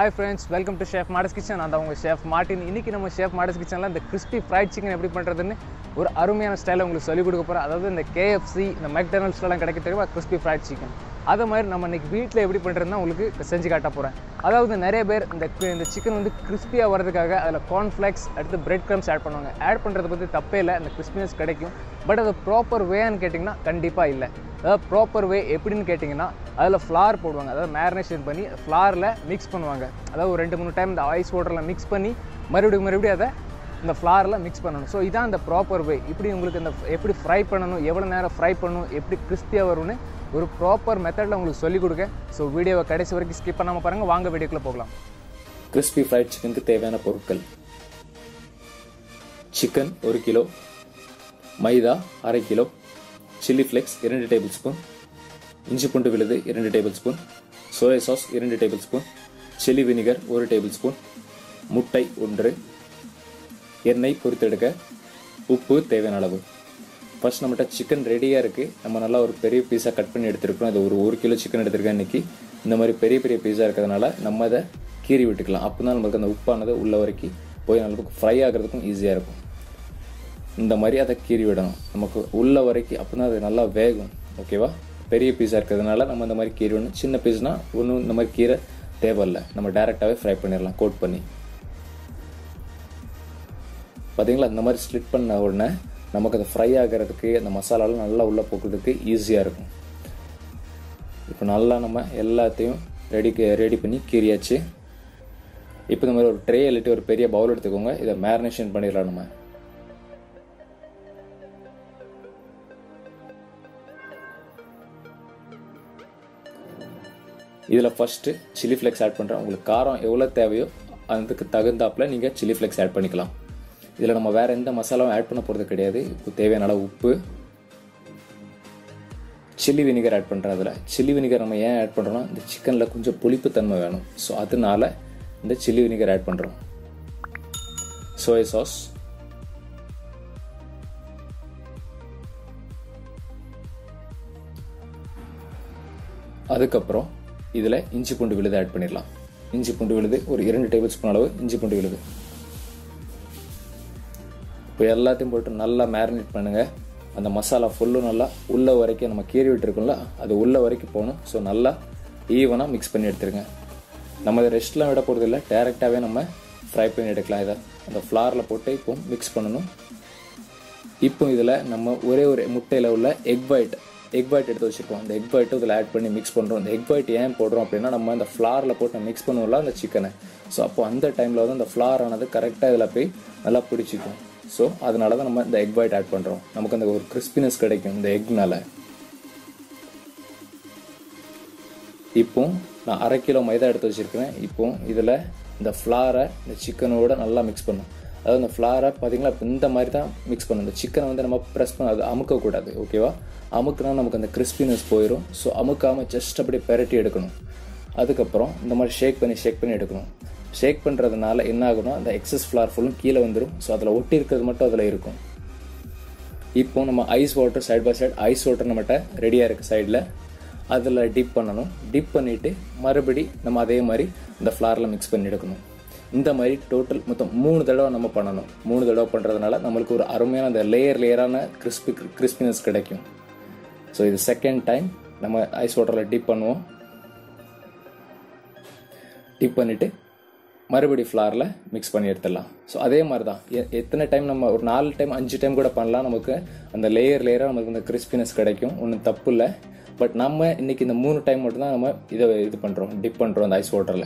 hi friends welcome to chef Madas kitchen நான் தான் உங்கள் ஷெஃப் மார்ட்டின் இன்னைக்கு நம்ம ஷெஃப் மாடஸ் கிச்சனில் இந்த கிறிஸ்பி ஃப்ரைட் சிக்கன் எப்படி பண்ணுறதுன்னு ஒரு அருமையான ஸ்டைலில் உங்களுக்கு சொல்லிக் கொடுக்க போகிறேன் அதாவது இந்த கேஎஃப்சி இந்த மெக்டனல்ஸ்லாம் கிடைக்க தெரியுமா கிறிஸ்பி ஃப்ரைட் சிக்கன் அதை மாதிரி நம்ம இன்னைக்கு வீட்டில் எப்படி பண்ணுறதுன்னு உங்களுக்கு செஞ்சு காட்ட போகிறேன் அதாவது நிறைய பேர் இந்த கு- இந்த சிக்கன் வந்து கிறிஸ்பியாக வரதுக்காக அதில் கார்ன்ஃப்ளெக்ஸ் அடுத்து பிரெட் க்ரம்ஸ் ஆட் பண்ணுவாங்க ஆட் பண்ணுறத பற்றி தப்பே இல்லை அந்த கிறிஸ்பினஸ் கிடைக்கும் பட் அது ப்ராப்பர் வேன்னு கேட்டிங்கன்னா கண்டிப்பாக இல்லை அதாவது ப்ராப்பர் வே எப்படின்னு கேட்டிங்கன்னா அதில் ஃப்ளார் போடுவாங்க அதாவது மேரினேஷன் பண்ணி ஃப்ளாரில் மிக்ஸ் பண்ணுவாங்க அதாவது ஒரு ரெண்டு மூணு டைம் இந்த ஐஸ் வாட்டரில் மிக்ஸ் பண்ணி மறுபடியும் மறுபடியும் அதை இந்த ஃப்ளாரில் மிக்ஸ் பண்ணணும் ஸோ இதான் இந்த ப்ராப்பர் வே இப்படி உங்களுக்கு இந்த எப்படி ஃப்ரை பண்ணணும் எவ்வளோ நேரம் ஃப்ரை பண்ணணும் எப்படி கிறிஸ்பியாக வரும்னு ஒரு ப்ராப்பர் மெத்தடில் உங்களுக்கு சொல்லிக் கொடுக்க ஸோ வீடியோவை கடைசி வரைக்கும் ஸ்கிப் பண்ணாமல் பாருங்கள் வாங்க வீடியோக்குள்ளே போகலாம் கிறிஸ்பி ஃப்ரைட் சிக்கனுக்கு தேவையான பொருட்கள் சிக்கன் ஒரு கிலோ மைதா அரை கிலோ சில்லி ஃப்ளேக்ஸ் இரண்டு டேபிள் ஸ்பூன் இஞ்சி பூண்டு விழுது இரண்டு டேபிள் ஸ்பூன் சோயா சாஸ் இரண்டு டேபிள் ஸ்பூன் சில்லி வினிகர் ஒரு டேபிள் ஸ்பூன் முட்டை ஒன்று எண்ணெய் பொரித்தெடுக்க உப்பு தேவையான அளவு ஃபர்ஸ்ட் நம்மகிட்ட சிக்கன் ரெடியாக இருக்குது நம்ம நல்லா ஒரு பெரிய பீஸாக கட் பண்ணி எடுத்துருக்கோம் அது ஒரு ஒரு கிலோ சிக்கன் எடுத்திருக்கேன் இன்னைக்கு இந்த மாதிரி பெரிய பெரிய பீஸாக இருக்கிறதுனால நம்ம அதை கீறி விட்டுக்கலாம் அப்போ தான் நமக்கு அந்த உப்பானது உள்ள வரைக்கும் போய் நமக்கு ஃப்ரை ஆகிறதுக்கும் ஈஸியாக இருக்கும் இந்த மாதிரி அதை கீறி விடணும் நமக்கு உள்ள வரைக்கும் அப்போ தான் அது நல்லா வேகும் ஓகேவா பெரிய பீஸாக இருக்கிறதுனால நம்ம இந்த மாதிரி கீறி விடணும் சின்ன பீஸ்னா ஒன்றும் இந்த மாதிரி கீரை தேவையில்லை நம்ம டேரெக்டாகவே ஃப்ரை பண்ணிடலாம் கோட் பண்ணி பார்த்தீங்களா இந்த மாதிரி ஸ்லிட் பண்ண உடனே நமக்கு அது ஃப்ரை ஆகிறதுக்கு அந்த மசாலாலாம் நல்லா உள்ளே போக்குறதுக்கு ஈஸியாக இருக்கும் இப்போ நல்லா நம்ம எல்லாத்தையும் ரெடி ரெடி பண்ணி கீறியாச்சு இப்போ இந்த மாதிரி ஒரு ட்ரே இல்லாட்டி ஒரு பெரிய பவுல் எடுத்துக்கோங்க இதை மேரினேஷன் பண்ணிடலாம் நம்ம இதில் ஃபஸ்ட்டு சில்லி ஃப்ளேக்ஸ் ஆட் பண்ணுறேன் உங்களுக்கு காரம் எவ்வளோ தேவையோ அதுக்கு தகுந்தாப்புல நீங்கள் சில்லி ஃப்ளேக்ஸ் ஆட் பண்ணிக்கலாம் இதில் நம்ம வேறு எந்த மசாலாவும் ஆட் பண்ண போகிறது கிடையாது இப்போ தேவையான அளவு உப்பு சில்லி வினிகர் ஆட் பண்ணுறேன் அதில் சில்லி வினிகர் நம்ம ஏன் ஆட் பண்ணுறோம்னா இந்த சிக்கனில் கொஞ்சம் புளிப்புத்தன்மை வேணும் ஸோ அதனால இந்த சில்லி வினிகர் ஆட் பண்ணுறோம் சோயா சாஸ் அதுக்கப்புறம் இதில் இஞ்சி பூண்டு விழுது ஆட் பண்ணிடலாம் இஞ்சி பூண்டு விழுது ஒரு இரண்டு டேபிள் ஸ்பூன் அளவு இஞ்சி பூண்டு விழுது இப்போ எல்லாத்தையும் போட்டு நல்லா மேரினேட் பண்ணுங்க அந்த மசாலா ஃபுல்லும் நல்லா உள்ள வரைக்கும் நம்ம கீறி விட்டுருக்கோம்ல அது உள்ள வரைக்கும் போகணும் ஸோ நல்லா ஈவனாக மிக்ஸ் பண்ணி எடுத்துருங்க நம்ம இதை ரெஸ்ட்லாம் விட போகிறது இல்லை டேரெக்டாகவே நம்ம ஃப்ரை பண்ணி எடுக்கலாம் இதை அந்த ஃப்ளாரில் போட்டு இப்போ மிக்ஸ் பண்ணணும் இப்போ இதில் நம்ம ஒரே ஒரு முட்டையில் உள்ள எக் ஒயிட் எக் ஒயிட் எடுத்து வச்சுருக்கோம் அந்த எக் ஒயிட்டும் இதில் ஆட் பண்ணி மிக்ஸ் பண்ணுறோம் அந்த எக் ஒயிட் ஏன் போடுறோம் அப்படின்னா நம்ம அந்த ஃப்ளாரில் போட்டு மிக்ஸ் பண்ணுவோம்ல அந்த சிக்கனை ஸோ அப்போ அந்த டைமில் வந்து அந்த ஃப்ளார் ஆனது கரெக்டாக இதில் போய் நல்லா பிடிச்சிக்கும் ஸோ அதனால தான் நம்ம இந்த எக் ஒயிட் ஆட் பண்ணுறோம் நமக்கு அந்த ஒரு கிறிஸ்பினஸ் கிடைக்கும் இந்த எக்னால இப்போ நான் அரை கிலோ மைதா எடுத்து வச்சிருக்கிறேன் இப்போ இதில் இந்த ஃப்ளாரை இந்த சிக்கனோட நல்லா மிக்ஸ் பண்ணும் அதாவது இந்த ஃப்ளாரை பார்த்தீங்களா இப்போ இந்த மாதிரி தான் மிக்ஸ் பண்ணணும் இந்த சிக்கனை வந்து நம்ம ப்ரெஸ் பண்ண அது அமுக்கக்கூடாது ஓகேவா அமுக்குனா நமக்கு அந்த கிறிஸ்பினஸ் போயிடும் ஸோ அமுக்காமல் ஜஸ்ட் அப்படியே பெரட்டி எடுக்கணும் அதுக்கப்புறம் இந்த மாதிரி ஷேக் பண்ணி ஷேக் பண்ணி எடுக்கணும் ஷேக் பண்ணுறதுனால என்ன ஆகும்னா அந்த எக்ஸஸ் ஃப்ளார் ஃபுல்லும் கீழே வந்துடும் ஸோ அதில் ஒட்டி இருக்கிறது மட்டும் அதில் இருக்கும் இப்போ நம்ம ice water side by side ice water நம்மகிட்ட ரெடியாக இருக்குது சைடில் அதில் டிப் பண்ணணும் டிப் பண்ணிவிட்டு மறுபடி நம்ம அதே மாதிரி இந்த ஃப்ளாரில் மிக்ஸ் பண்ணி எடுக்கணும் இந்த மாதிரி டோட்டல் மொத்தம் மூணு தடவை நம்ம பண்ணணும் மூணு தடவை பண்ணுறதுனால நம்மளுக்கு ஒரு அருமையான அந்த லேயர் லேயரான கிறிஸ்பி கிறிஸ்பினஸ் கிடைக்கும் ஸோ இது செகண்ட் டைம் நம்ம ஐஸ் வாட்டரில் டிப் பண்ணுவோம் டிப் பண்ணிவிட்டு மறுபடி ஃப்ளாரில் மிக்ஸ் பண்ணி எடுத்துடலாம் ஸோ அதே மாதிரி தான் எ- எத்தனை டைம் நம்ம ஒரு நாலு டைம் அஞ்சு டைம் கூட பண்ணலாம் நமக்கு அந்த லேயர் லேயராக நமக்கு அந்த கிறிஸ்பினஸ் கிடைக்கும் ஒன்றும் தப்பு இல்லை பட் நம்ம இன்னைக்கு இந்த மூணு டைம் மட்டும்தான் நம்ம இதை இது பண்ணுறோம் டிப் பண்ணுறோம் அந்த ஐஸ் வாட்டரில்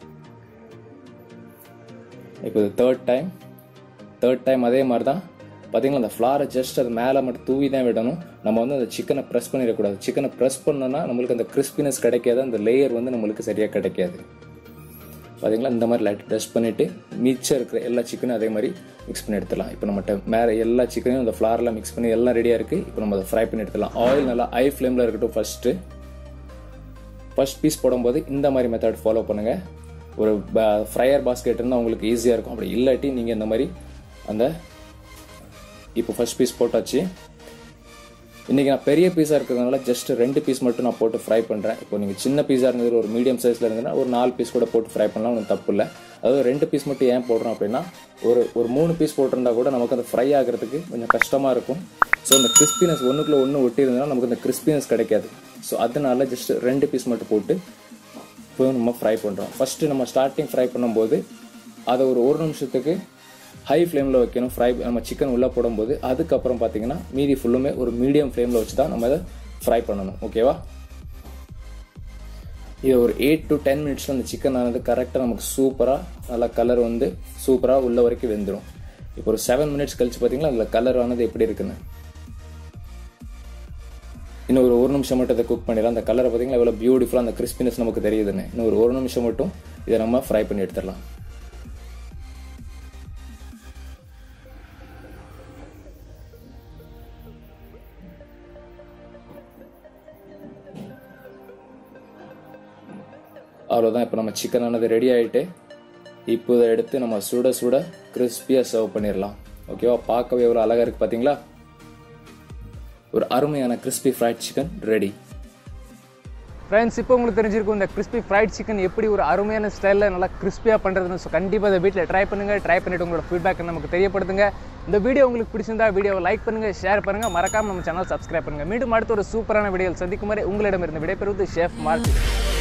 இப்போ இது தேர்ட் டைம் தேர்ட் டைம் அதே மாதிரி தான் பார்த்தீங்களா அந்த ஃப்ளாரை ஜஸ்ட் அது மேலே மட்டும் தூவி தான் விடணும் நம்ம வந்து அந்த சிக்கனை ப்ரெஸ் பண்ணிடக்கூடாது சிக்கனை ப்ரெஸ் பண்ணோன்னா நம்மளுக்கு அந்த கிறிஸ்பினஸ் கிடைக்காது அந்த லேயர் வந்து நம்மளுக்கு சரியாக கிடைக்காது பார்த்தீங்களா இந்த மாதிரி லைட் டஸ்ட் பண்ணிவிட்டு மிச்சம் இருக்கிற எல்லா சிக்கனும் அதே மாதிரி மிக்ஸ் பண்ணி எடுத்துடலாம் இப்போ நம்மகிட்ட மேலே எல்லா சிக்கனையும் அந்த ஃப்ளாரில் மிக்ஸ் பண்ணி எல்லாம் ரெடியாக இருக்குது இப்போ நம்ம அதை ஃப்ரை பண்ணி எடுத்துடலாம் ஆயில் நல்லா ஹை ஃப்ளேமில் இருக்கட்டும் ஃபஸ்ட்டு ஃபர்ஸ்ட் பீஸ் போடும்போது இந்த மாதிரி மெத்தட் ஃபாலோ பண்ணுங்கள் ஒரு ஃப்ரையர் பாஸ்கெட் இருந்தால் உங்களுக்கு ஈஸியாக இருக்கும் அப்படி இல்லாட்டி நீங்கள் இந்த மாதிரி அந்த இப்போ ஃபர்ஸ்ட் பீஸ் போட்டாச்சு இன்றைக்கி நான் பெரிய பீஸாக இருக்கிறதுனால ஜஸ்ட் ரெண்டு பீஸ் மட்டும் நான் போட்டு ஃப்ரை பண்ணுறேன் இப்போ நீங்கள் சின்ன பீஸாக இருந்தது ஒரு மீடியம் சைஸில் இருந்ததுன்னா ஒரு நாலு பீஸ் கூட போட்டு ஃப்ரை பண்ணலாம் ஒன்றும் தப்பு இல்லை அதாவது ரெண்டு பீஸ் மட்டும் ஏன் போடுறோம் அப்படின்னா ஒரு ஒரு மூணு பீஸ் போட்டிருந்தா கூட நமக்கு அந்த ஃப்ரை ஆகிறதுக்கு கொஞ்சம் கஷ்டமாக இருக்கும் ஸோ அந்த கிறிஸ்பினஸ் ஒன்றுக்குள்ளே ஒன்று ஒட்டி இருந்ததுன்னா நமக்கு அந்த கிறிஸ்பினஸ் கிடைக்காது ஸோ அதனால ஜஸ்ட் ரெண்டு பீஸ் மட்டும் போட்டு இப்போ நம்ம ஃப்ரை பண்ணுறோம் ஃபஸ்ட்டு நம்ம ஸ்டார்டிங் ஃப்ரை பண்ணும்போது அதை ஒரு ஒரு நிமிஷத்துக்கு ஹை ஃப்ளேமில் வைக்கணும் ஃப்ரை நம்ம சிக்கன் உள்ளே போடும்போது அதுக்கப்புறம் பார்த்தீங்கன்னா மீதி ஃபுல்லுமே ஒரு மீடியம் ஃப்ளேமில் வச்சு தான் நம்ம அதை ஃப்ரை பண்ணணும் ஓகேவா இது ஒரு எயிட் டு டென் மினிட்ஸில் அந்த சிக்கன் ஆனது கரெக்டாக நமக்கு சூப்பராக நல்லா கலர் வந்து சூப்பராக உள்ள வரைக்கும் வெந்துடும் இப்போ ஒரு செவன் மினிட்ஸ் கழிச்சு பார்த்தீங்களா அதில் கலர் ஆனது எப்படி இருக்குன்னு இன்னும் ஒரு ஒரு நிமிஷம் மட்டும் இதை குக் பண்ணிடலாம் அந்த கலரை பார்த்தீங்கன்னா எவ்வளோ பியூட்டிஃபுல்லாக அந்த கிறிஸ்பினஸ் நமக்கு தெரியுதுன்னு இன்னும் ஒரு ஒரு நிமிஷம் மட்டும் இதை நம்ம ஃப்ரை பண்ணி எடுத்துடலாம் அவ்வளோதான் இப்போ நம்ம சிக்கன் ஆனது ரெடி ஆகிட்டு இப்போ இதை எடுத்து நம்ம சுட சுட கிறிஸ்பியாக சர்வ் பண்ணிடலாம் ஓகேவா பார்க்கவே எவ்வளோ அழகாக இருக்குது பார்த்தீங்களா ஒரு அருமையான crispy fried chicken ready friends இப்போ உங்களுக்கு தெரிஞ்சிருக்கும் இந்த கிறிஸ்பி ஃப்ரைட் சிக்கன் எப்படி ஒரு அருமையான ஸ்டைலில் நல்லா கிறிஸ்பியாக பண்ணுறதுன்னு ஸோ கண்டிப்பாக அதை வீட்டில் ட்ரை பண்ணுங்கள் ட்ரை பண்ணிவிட்டு உங்களோட ஃபீட்பேக் நமக்கு தெரியப்படுத்துங்க இந்த வீடியோ உங்களுக்கு பிடிச்சிருந்தா வீடியோவை லைக் பண்ணுங்கள் ஷேர் பண்ணுங்கள் மறக்காம நம்ம சேனல் சப்ஸ்கிரைப் பண்ணுங்கள் மீண்டும் அடுத்த ஒரு சூப்பரான வீடியோவில் சந்திக்கும் வரை உங்களிடமிருந்து விடைபெறுவது ஷெஃப் மார்க்